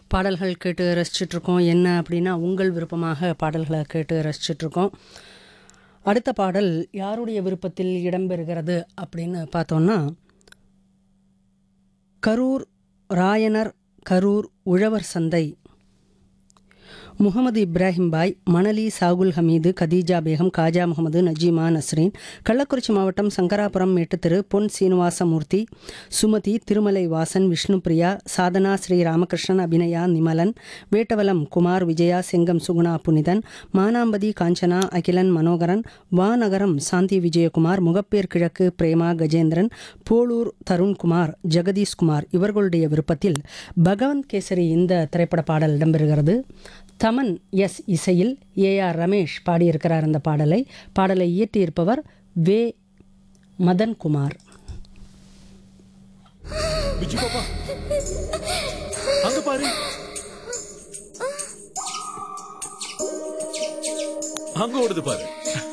பாடல்கள் கேட்டு ரசிச்சிட்ருக்கோம் என்ன அப்படின்னா உங்கள் விருப்பமாக பாடல்களை கேட்டு ரசிச்சிட்ருக்கோம் அடுத்த பாடல் யாருடைய விருப்பத்தில் இடம்பெறுகிறது அப்படின்னு பார்த்தோன்னா கரூர் ராயனர் கரூர் உழவர் சந்தை முகமது இப்ராஹிம் பாய் மணலி சாகுல் ஹமீது கதீஜா பேகம் காஜா முகமது நஜீமா நஸ்ரீன் கள்ளக்குறிச்சி மாவட்டம் சங்கராபுரம் மேட்டுத்திரு பொன் சீனிவாசமூர்த்தி சுமதி திருமலை வாசன் விஷ்ணுபிரியா சாதனா ஸ்ரீ ராமகிருஷ்ணன் அபிநயா நிமலன் வேட்டவலம் குமார் விஜயா செங்கம் சுகுணா புனிதன் மானாம்பதி காஞ்சனா அகிலன் மனோகரன் வாநகரம் சாந்தி விஜயகுமார் முகப்பேர் கிழக்கு பிரேமா கஜேந்திரன் போலூர் தருண்குமார் ஜெகதீஷ்குமார் இவர்களுடைய விருப்பத்தில் பகவந்த் கேசரி இந்த திரைப்பட பாடல் இடம்பெறுகிறது தமன் எஸ் இசையில் ஏ ஆர் ரமேஷ் பாடியிருக்கிறார் அந்த பாடலை பாடலை இயற்றியிருப்பவர் வே மதன்குமார் விஜி பாப்பா அங்க பாரு அங்க ஓடுது பாரு